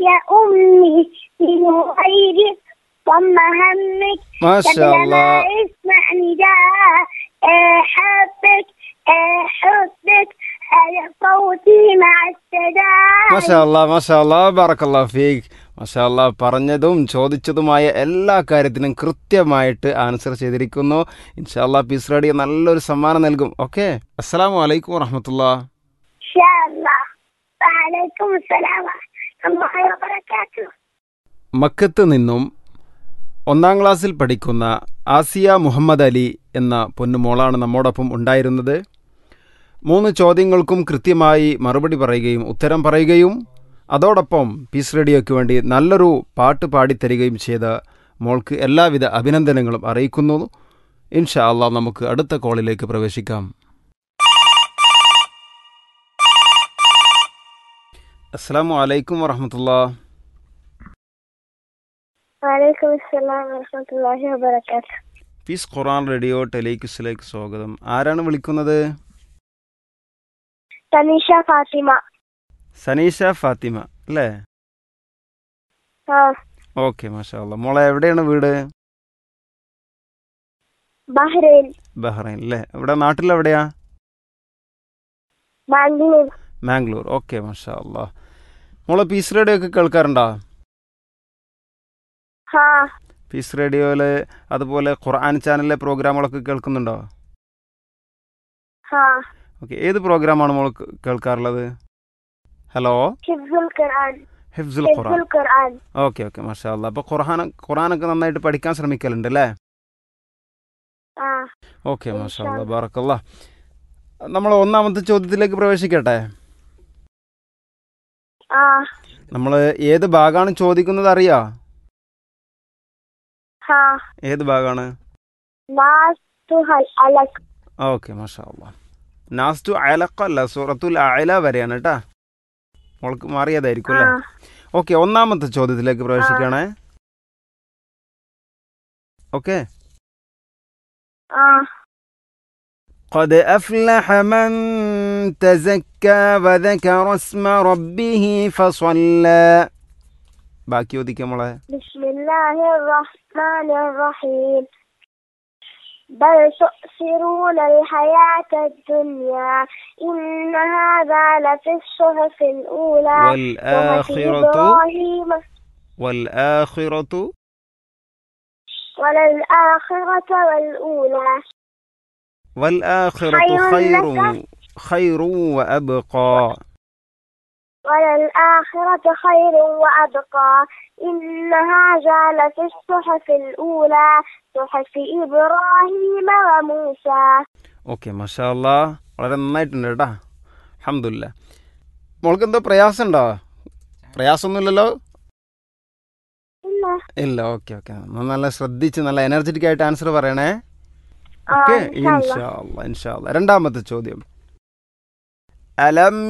يا أمي من غير ضم همك ما شاء قبل ما الله اسمع نداء آه، حبك آه، حبك على صوتي مع السداء മഷാല്ല മഷാല്ല ബറക്കല്ലാ ഫീഖ് മഷാല്ല പറഞ്ഞതും ചോദിച്ചതുമായ എല്ലാ കാര്യത്തിനും കൃത്യമായിട്ട് ആൻസർ ചെയ്തിരിക്കുന്നു ഇൻഷാല്ലാ പീസ് റേഡിയോ നല്ലൊരു സമ്മാനം നൽകും ഓക്കെ അസ്സലാമു അലൈക്കും വറഹമത്തുള്ള إن شاء الله وعليكم السلام ورحمة الله وبركاته മക്കത്ത് നിന്നും ഒന്നാം ക്ലാസ്സിൽ പഠിക്കുന്ന ആസിയ മുഹമ്മദ് അലി എന്ന പൊന്നുമോളാണ് നമ്മോടൊപ്പം ഉണ്ടായിരുന്നത് മൂന്ന് ചോദ്യങ്ങൾക്കും കൃത്യമായി മറുപടി പറയുകയും ഉത്തരം പറയുകയും അതോടൊപ്പം പീസ് റേഡിയോയ്ക്ക് വേണ്ടി നല്ലൊരു പാട്ട് പാടിത്തരികയും ചെയ്ത മോൾക്ക് എല്ലാവിധ അഭിനന്ദനങ്ങളും അറിയിക്കുന്നു ഇൻഷാ അള്ളാഹ് നമുക്ക് അടുത്ത കോളിലേക്ക് പ്രവേശിക്കാം അസ്സാം വലൈക്കും വറഹമത്തുള്ള وعليكم السلام ورحمة الله وبركاته പീസ് ഖുറാൻ റേഡിയോ ടെലിക്സിലേക്ക് സ്വാഗതം ആരാണ് വിളിക്കുന്നത് تنيشا فاطمة സനീഷ ഫാത്തിമ അല്ലേ ها ഓക്കെ മാഷാ അല്ലാ മോളെ എവിടെയാണ് വീട് بحرين ബഹ്റൈൻ അല്ലേ ഇവിടെ നാട്ടിലെവിടെയാ بانجلور മാംഗ്ലൂർ ഓക്കെ മാഷാ അല്ലാ മോളെ പീസ് റേഡിയോ ഒക്കെ കേൾക്കാറുണ്ടോ ها പീസ് റേഡിയോയിൽ അതുപോലെ ഖുർആൻ ചാനലിലെ പ്രോഗ്രാമുകളൊക്കെ കേൾക്കുന്നുണ്ടോ ها ഓക്കെ ഏത് പ്രോഗ്രാമാണ് മോൾ കേ- കേൾക്കാറുള്ളത് ഹലോ حفظ القرآن ഹിഫ്സുൽ حفظ ഖുർആൻ القرآن ഓക്കെ ഓക്കെ മാഷാ അല്ലാ അപ്പോൾ ഖുർആൻ ഖുർആനൊക്കെ നന്നായിട്ട് പഠിക്കാൻ ശ്രമിക്കലുണ്ട് അല്ലേ ها ഓക്കെ ഇൻഷാ മാഷാ അല്ലാ അല്ലാ. ബാറക്കല്ല നമ്മൾ ഒന്നാമത്തെ ചോദ്യത്തിലേക്ക് പ്രവേശിക്കട്ടെ ها നമ്മൾ ഏത് ഭാഗമാണ് ചോദിക്കുന്നത് അറിയാ ها ഏത് ഭാഗമാണ് ناس تهل ألك ഓക്കെ മാഷാ അല്ലാ നാസ്തു അയലക്ക അല്ല സൂറത്തുൽ അയല വരെയാണ് കേട്ടാ മോൾക്ക് മാറിയതായിരിക്കും അല്ലേ ها ഓക്കെ ഒന്നാമത്തെ ചോദ്യത്തിലേക്ക് പ്രവേശിക്കണേ ഓക്കെ ها قد أفلح من تزكى وذكر اسم ربه فصلى ബാക്കി ചോദിക്കാം മോളെ بسم الله الرحمن الرحيم بل تؤثرون الحياة الدنيا إن هذا لفي الصحف الأولى صحف والآخرة إبراهيم والآخرة وللآخرة والأولى والآخرة خير خير لك. خير وأبقى وللآخرة خير وأبقى إن هذا لفي الصحف الأولى صحف إبراهيم وموسى ഓക്കെ മഷാല്ല വളരെ നന്നായിട്ടുണ്ട് കേട്ടാ അഹമ്മദില്ല മോൾക്ക് എന്തോ പ്രയാസം ഉണ്ടോ പ്രയാസമൊന്നുമില്ലല്ലോ إلا ഇല്ല ഓക്കെ ഓക്കെ നല്ല ശ്രദ്ധിച്ച് നല്ല എനർജറ്റിക് ആയിട്ട് ആൻസർ പറയണേ آه ഓക്കെ إن شاء الله ഇൻഷാ അല്ലാ ഇൻഷാ അല്ലാ രണ്ടാമത്തെ ചോദ്യം അലം